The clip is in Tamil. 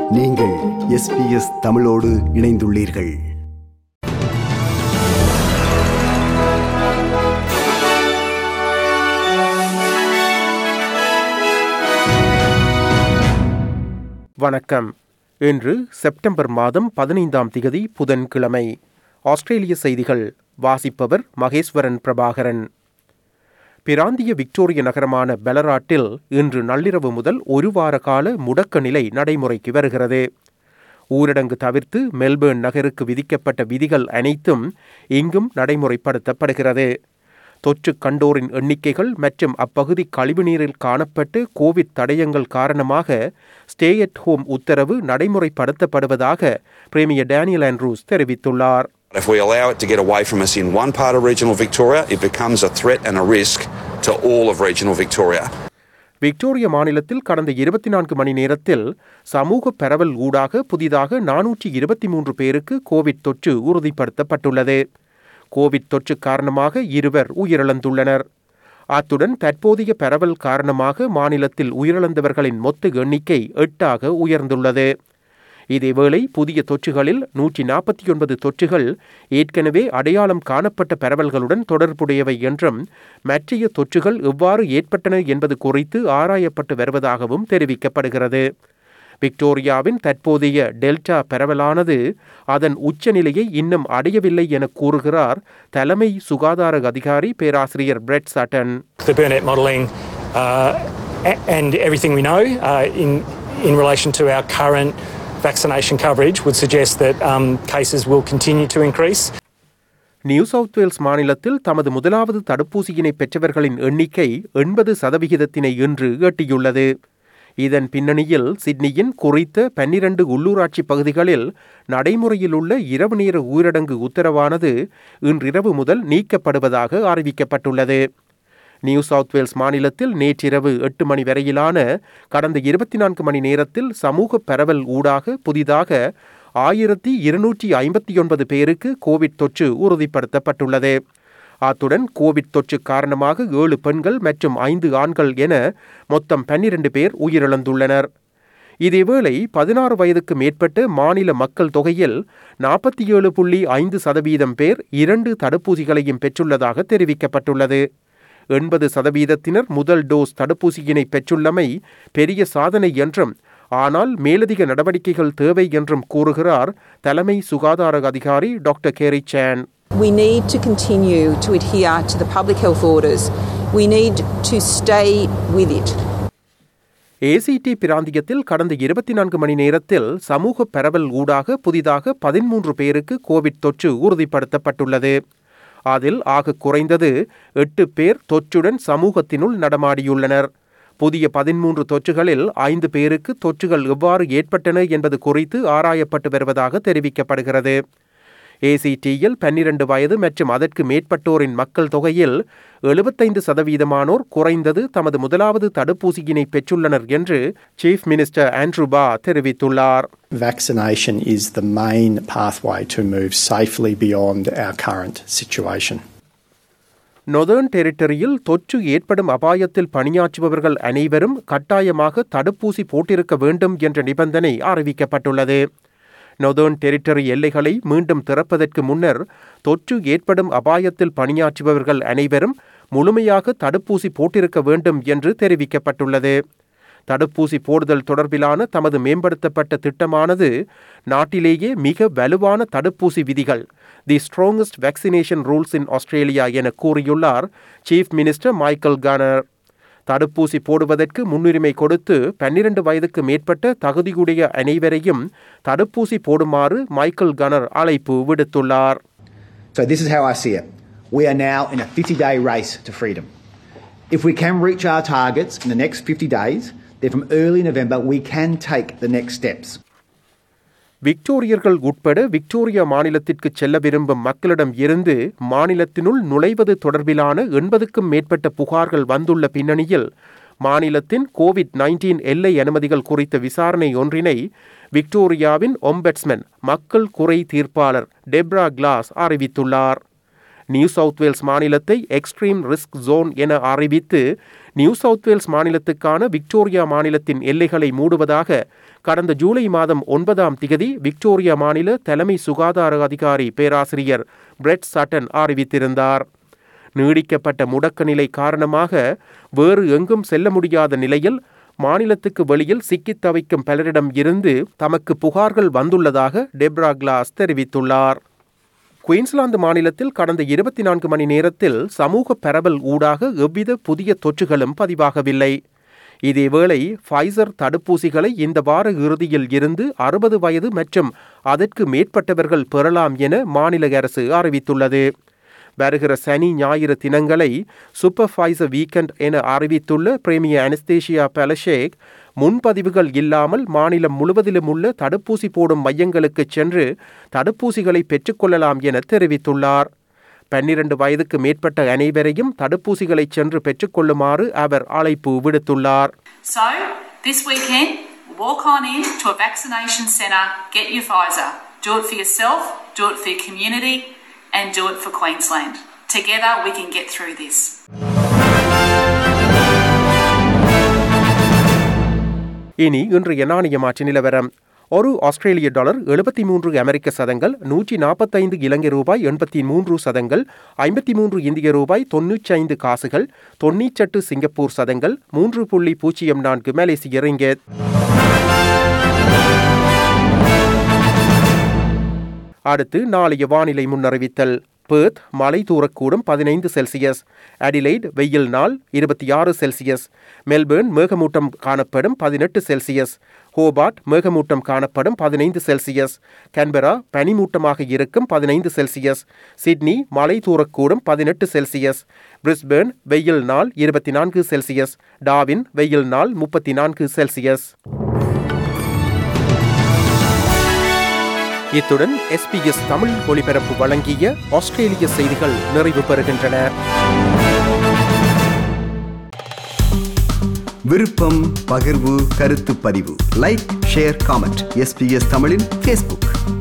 நீங்கள் எஸ்பிஎஸ் தமிழோடு இணைந்துள்ளீர்கள் வணக்கம் இன்று செப்டம்பர் மாதம் பதினைந்தாம் திகதி புதன்கிழமை ஆஸ்திரேலிய செய்திகள் வாசிப்பவர் மகேஸ்வரன் பிரபாகரன் பிராந்திய விக்டோரிய நகரமான பெலராட்டில் இன்று நள்ளிரவு முதல் ஒரு வார கால முடக்க நிலை நடைமுறைக்கு வருகிறது ஊரடங்கு தவிர்த்து மெல்பேர்ன் நகருக்கு விதிக்கப்பட்ட விதிகள் அனைத்தும் இங்கும் நடைமுறைப்படுத்தப்படுகிறது தொற்று கண்டோரின் எண்ணிக்கைகள் மற்றும் அப்பகுதி கழிவுநீரில் காணப்பட்டு கோவிட் தடயங்கள் காரணமாக ஸ்டே அட் ஹோம் உத்தரவு நடைமுறைப்படுத்தப்படுவதாக பிரேமியர் டேனியல் ஆண்ட்ரூஸ் தெரிவித்துள்ளார் If we allow it to get away from us in one part of regional Victoria, it becomes a threat and a risk to all of regional Victoria. Victoria மாநிலத்தில் கடந்த இருபத்தி நான்கு மணி நேரத்தில் சமூக பரவல் ஊடாக புதிதாக நானூற்றி இருபத்தி மூன்று பேருக்கு கோவிட் தொற்று உறுதிப்படுத்தப்பட்டுள்ளது கோவிட் தொற்று காரணமாக இருவர் உயிரிழந்துள்ளனர் அத்துடன் தற்போதைய பரவல் காரணமாக மாநிலத்தில் உயிரிழந்தவர்களின் மொத்த எண்ணிக்கை எட்டாக உயர்ந்துள்ளது இதேவேளை புதிய தொற்றுகளில் நூற்றி நாற்பத்தி ஒன்பது தொற்றுகள் ஏற்கனவே அடையாளம் காணப்பட்ட பரவல்களுடன் தொடர்புடையவை என்றும் மற்றைய தொற்றுகள் எவ்வாறு ஏற்பட்டன என்பது குறித்து ஆராயப்பட்டு வருவதாகவும் தெரிவிக்கப்படுகிறது விக்டோரியாவின் தற்போதைய டெல்டா பரவலானது அதன் உச்சநிலையை இன்னும் அடையவில்லை என கூறுகிறார் தலைமை சுகாதார அதிகாரி பேராசிரியர் பிரெட் சட்டன் the Burnett modelling uh, a- and everything we know uh, in, in relation to our current vaccination coverage would suggest that um, cases will continue to increase. New South Wales மாநிலத்தில் தமது முதலாவது தடுப்பூசியினை பெற்றவர்களின் எண்ணிக்கை எண்பது சதவிகிதத்தினை இன்று எட்டியுள்ளது இதன் பின்னணியில் சிட்னியின் குறித்த பன்னிரண்டு உள்ளூராட்சி பகுதிகளில் நடைமுறையில் உள்ள இரவு நேர ஊரடங்கு உத்தரவானது இன்றிரவு முதல் நீக்கப்படுவதாக அறிவிக்கப்பட்டுள்ளது நியூ சவுத் வேல்ஸ் மாநிலத்தில் நேற்றிரவு எட்டு மணி வரையிலான கடந்த இருபத்தி நான்கு மணி நேரத்தில் சமூக பரவல் ஊடாக புதிதாக ஆயிரத்தி இருநூற்றி ஐம்பத்தி ஒன்பது பேருக்கு கோவிட் தொற்று உறுதிப்படுத்தப்பட்டுள்ளது அத்துடன் கோவிட் தொற்று காரணமாக ஏழு பெண்கள் மற்றும் ஐந்து ஆண்கள் என மொத்தம் பன்னிரண்டு பேர் உயிரிழந்துள்ளனர் இதேவேளை பதினாறு வயதுக்கு மேற்பட்ட மாநில மக்கள் தொகையில் நாற்பத்தி ஏழு புள்ளி ஐந்து சதவீதம் பேர் இரண்டு தடுப்பூசிகளையும் பெற்றுள்ளதாக தெரிவிக்கப்பட்டுள்ளது எண்பது சதவீதத்தினர் முதல் டோஸ் தடுப்பூசியினை பெற்றுள்ளமை பெரிய சாதனை என்றும் ஆனால் மேலதிக நடவடிக்கைகள் தேவை என்றும் கூறுகிறார் தலைமை சுகாதார அதிகாரி doctor Kerry Chant We need to continue to adhere to the public health orders. We need to stay with it. ACT பிராந்தியத்தில் கடந்த இருபத்தி நான்கு மணி நேரத்தில் சமூக பரவல் ஊடாக புதிதாக பதிமூன்று பேருக்கு கோவிட் தொற்று உறுதிப்படுத்தப்பட்டுள்ளது அதில் ஆக குறைந்தது எட்டு பேர் தொற்றுடன் சமூகத்தினுள் நடமாடியுள்ளனர் புதிய பதிமூன்று தொற்றுகளில் ஐந்து பேருக்கு தொற்றுகள் எவ்வாறு ஏற்பட்டன என்பது குறித்து ஆராயப்பட்டு வருவதாக தெரிவிக்கப்படுகிறது ஏசிடியில் பன்னிரண்டு வயது மற்றும் அதற்கு மேற்பட்டோரின் மக்கள் தொகையில் எழுபத்தைந்து சதவீதமானோர் குறைந்தது தமது முதலாவது தடுப்பூசியினை பெற்றுள்ளனர் என்று சீஃப் மினிஸ்டர் ஆண்ட்ரூபா தெரிவித்துள்ளார் Vaccination is the main pathway to move safely beyond our current situation. Northern டெரிட்டரியில் தொற்று ஏற்படும் அபாயத்தில் பணியாற்றுபவர்கள் அனைவரும் கட்டாயமாக தடுப்பூசி போட்டிருக்க வேண்டும் என்ற நிபந்தனை அறிவிக்கப்பட்டுள்ளது நொதர்ன் டெரிட்டரி எல்லைகளை மீண்டும் திறப்பதற்கு முன்னர் தொற்று ஏற்படும் அபாயத்தில் பணியாற்றுபவர்கள் அனைவரும் முழுமையாக தடுப்பூசி போட்டிருக்க வேண்டும் என்று தெரிவிக்கப்பட்டுள்ளது தடுப்பூசி போடுதல் தொடர்பிலான தமது மேம்படுத்தப்பட்ட திட்டமானது நாட்டிலேயே மிக வலுவான தடுப்பூசி விதிகள் the strongest vaccination rules in Australia என கூறியுள்ளார் சீஃப் மினிஸ்டர் மைக்கேல் கனர் தடுப்பூசி போடுவதற்கு முன்னுரிமை கொடுத்து பன்னிரண்டு வயதுக்கு மேற்பட்ட தகுதியுடைய அனைவரையும் தடுப்பூசி போடுமாறு மைக்கேல் கனர் அழைப்பு விடுத்துள்ளார் So, this is how I see it. We are now in a 50 day race to freedom. If we can reach our targets in the next 50 days, then from early November we can take the next steps. விக்டோரியர்கள் உட்பட விக்டோரியா மாநிலத்திற்கு செல்ல விரும்பும் மக்களிடம் இருந்து மாநிலத்தினுள் நுழைவது தொடர்பிலான எண்பதுக்கும் மேற்பட்ட புகார்கள் வந்துள்ள பின்னணியில் மாநிலத்தின் கோவிட் நைன்டீன் எல்லை அனுமதிகள் குறித்த விசாரணை ஒன்றினை விக்டோரியாவின் ஒம்பட்ஸ்மன் மக்கள் குறை தீர்ப்பாளர் டெப்ரா கிளாஸ் அறிவித்துள்ளார் நியூ சவுத் வேல்ஸ் மாநிலத்தை எக்ஸ்ட்ரீம் ரிஸ்க் ஜோன் என அறிவித்து நியூ சவுத் வேல்ஸ் மாநிலத்துக்கான விக்டோரியா மாநிலத்தின் எல்லைகளை மூடுவதாக கடந்த ஜூலை மாதம் ஒன்பதாம் திகதி விக்டோரியா மாநில தலைமை சுகாதார அதிகாரி பேராசிரியர் பிரெட் சட்டன் அறிவித்திருந்தார் நீடிக்கப்பட்ட முடக்க நிலை காரணமாக வேறு எங்கும் செல்ல முடியாத நிலையில் மாநிலத்துக்கு வெளியில் சிக்கித் தவிக்கும் பலரிடம் இருந்து தமக்கு புகார்கள் வந்துள்ளதாக டெப்ரா கிளாஸ் தெரிவித்துள்ளார் குயின்ஸ்லாந்து மாநிலத்தில் கடந்த இருபத்தி நான்கு மணி நேரத்தில் சமூக பரவல் ஊடாக எவ்வித புதிய தொற்றுகளும் பதிவாகவில்லை இதேவேளை ஃபைசர் தடுப்பூசிகளை இந்த வார இறுதியில் இருந்து அறுபது வயது மற்றும் அதற்கு மேற்பட்டவர்கள் பெறலாம் என மாநில அரசு அறிவித்துள்ளது வருகிற சனி ஞாயிறு தினங்களை சூப்பர் ஃபைசர் வீக்கெண்ட் என அறிவித்துள்ள பிரேமியர் அனஸ்தேஷியா பெலஷேக் முன்பதிவுகள் இல்லாமல் மாநிலம் முழுவதிலும் உள்ள தடுப்பூசி போடும் மையங்களுக்கு சென்று தடுப்பூசிகளை பெற்றுக்கொள்ளலாம் என தெரிவித்துள்ளார் பன்னிரண்டு வயதுக்கு மேற்பட்ட அனைவரையும் தடுப்பூசிகளை சென்று பெற்றுக்கொள்ளுமாறு அவர் அழைப்பு விடுத்துள்ளார் So, this weekend, walk on in to a vaccination centre, get your Pfizer. Do it for yourself, do it for your community, and do it for Queensland. Together, we can get through this. இனி இன்றைய நாணய மாற்று நிலவரம் ஒரு ஆஸ்திரேலிய டாலர் எழுபத்தி மூன்று அமெரிக்க சதங்கள் நூற்றி நாற்பத்தைந்து இலங்கை ரூபாய் எண்பத்தி மூன்று சதங்கள் ஐம்பத்தி மூன்று இந்திய ரூபாய் தொன்னூற்றி ஐந்து காசுகள் தொன்னூற்றெட்டு சிங்கப்பூர் சதங்கள் மூன்று புள்ளி பூஜ்ஜியம் நான்கு மலேசிய ரிங்கெட் அடுத்து நாளைய வானிலை முன்னறிவித்தல் பேர்த் மழை தூரக்கூடும் பதினைந்து செல்சியஸ் அடிலைட் வெயில் நாள் இருபத்தி ஆறு செல்சியஸ் மெல்பேர்ன் மேகமூட்டம் காணப்படும் பதினெட்டு செல்சியஸ் ஹோபார்ட் மேகமூட்டம் காணப்படும் பதினைந்து செல்சியஸ் கன்பரா பனிமூட்டமாக இருக்கும் பதினைந்து செல்சியஸ் சிட்னி மழை தூரக்கூடும் பதினெட்டு செல்சியஸ் பிரிஸ்பேர்ன் வெயில் நாள் இருபத்தி நான்கு செல்சியஸ் டாவின் வெயில் நாள் முப்பத்தி நான்கு செல்சியஸ் இத்துடன் எஸ்பிஎஸ் தமிழ் ஒலிபரப்பு வழங்கிய ஆஸ்திரேலிய செய்திகள் நிறைவு பெறுகின்றன விருப்பம் பகிர்வு கருத்து பதிவு லைக் ஷேர் காமெண்ட் எஸ்பிஎஸ் தமிழின் ஃபேஸ்புக்